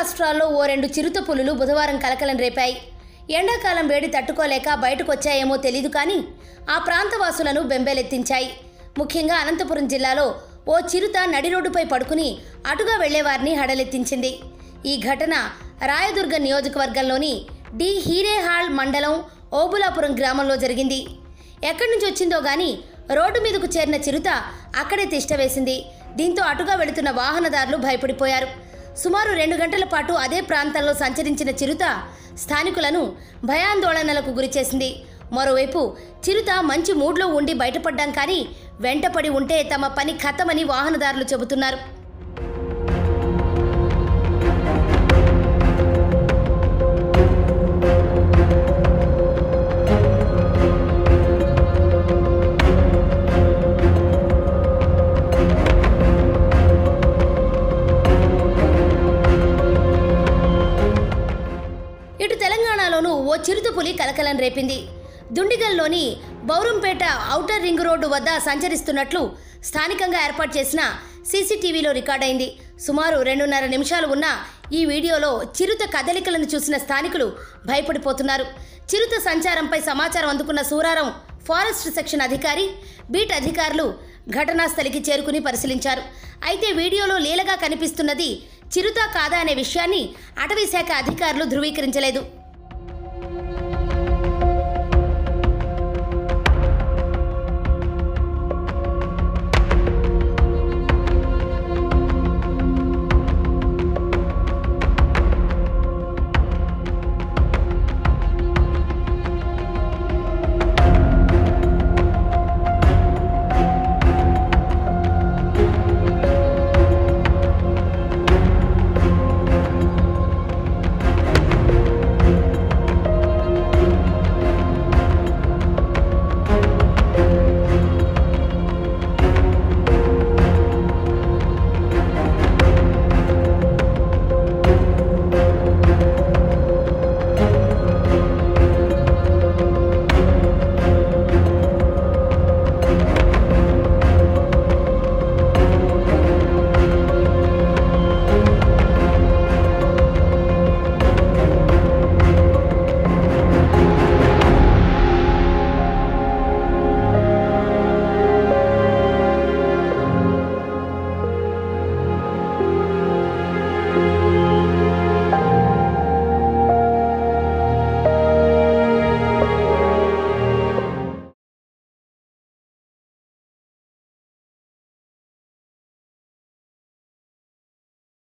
రాష్ట్రాల్లో ఓ రెండు చిరుత పులులు బుధవారం కలకలం రేపాయి ఎండాకాలం వేడి తట్టుకోలేక బయటకొచ్చాయేమో తెలీదు కానీ ఆ ప్రాంతవాసులను బెంబేలెత్తించాయి ముఖ్యంగా అనంతపురం జిల్లాలో ఓ చిరుత నడి రోడ్డుపై పడుకుని అటుగా వెళ్లేవారిని హడలెత్తించింది ఈ ఘటన రాయదుర్గ నియోజకవర్గంలోని డి హీరేహాల్ మండలం ఓబులాపురం గ్రామంలో జరిగింది ఎక్కడి నుంచి వచ్చిందో గాని రోడ్డు మీదకు చేరిన చిరుత అక్కడే తిష్టవేసింది దీంతో అటుగా వెళుతున్న వాహనదారులు భయపడిపోయారు సుమారు రెండు గంటల పాటు అదే ప్రాంతంలో సంచరించిన చిరుత స్థానికులను భయాందోళనలకు గురిచేసింది మరోవైపు చిరుత మంచి మూడ్లో ఉండి బయటపడ్డాం కానీ వెంటపడి ఉంటే తమ పని ఖతమని వాహనదారులు చెబుతున్నారు ఇటు తెలంగాణలోనూ ఓ చిరుతపులి కలకలం రేపింది దుండిగల్లోని బౌరంపేట ఔటర్ రింగ్ రోడ్డు వద్ద సంచరిస్తున్నట్లు స్థానికంగా ఏర్పాటు చేసిన సీసీటీవీలో రికార్డైంది సుమారు రెండున్నర నిమిషాలు ఉన్న ఈ వీడియోలో చిరుత కదలికలను చూసిన స్థానికులు భయపడిపోతున్నారు చిరుత సంచారంపై సమాచారం అందుకున్న సూరారం ఫారెస్ట్ సెక్షన్ అధికారి బీట్ అధికారులు ఘటనా స్థలికి చేరుకుని పరిశీలించారు అయితే వీడియోలో లీలగా కనిపిస్తున్నది చిరుత కాదా అనే విషయాన్ని అటవీ శాఖ అధికారులు ధృవీకరించలేదు